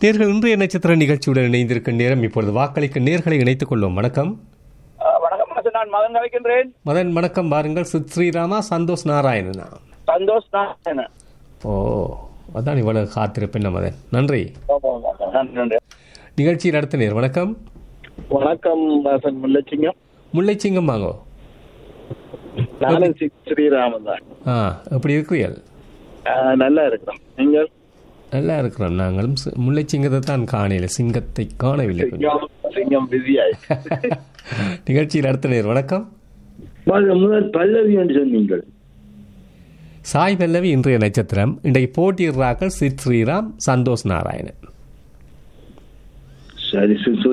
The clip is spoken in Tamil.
நேர்கள் இன்றைய நட்சத்திர நிகழ்ச்சியுடன் இணைந்திருக்கும் நேரம் இப்பொழுது வாக்களிக்க நேர்களை இணைத்துக் கொள்வோம் வணக்கம் ஆ, வணக்கம் அரசு நான் மகன் கலைக்கின்றேன் மதன் வணக்கம் பாருங்கள் சித் ஸ்ரீராமா சந்தோஷ் நாராயணனா சந்தோஷ் நாராயணன் ஓ அதான் இவ்வளவு காத்திருப்பேன் மதன் நன்றி நன்றி, நன்றி. நிகழ்ச்சியில் அடுத்த நேர் வணக்கம் வணக்கம் வாசன் முல்லச்சிங்கம் முல்லைச்சிங்கம் வாங்கோ நானும் சி- ஸ்ரீராமன் தான் ஆ எப்படி இருக்கிறீர்கள் ஆ, நல்லா இருக்கிறோம் நீங்கள் நல்லா இருக்கிறோம் நாங்களும் சி- முல்லைச்சிங்கத்தை தான் காணல சிங்கத்தை காணவில்லை கொஞ்சம் சிங்கம் சிங்கம் பிஸியாய் நிகழ்ச்சியில் அடுத்த நேர் வணக்கம் முதல் பல்லவி என்று சொன்னீங்கள் சாய் பல்லவி இன்றைய நட்சத்திரம் இன்றைக்கு போட்டியிடுறார்கள் சித் ஸ்ரீராம் சந்தோஷ் நாராயணன் சரி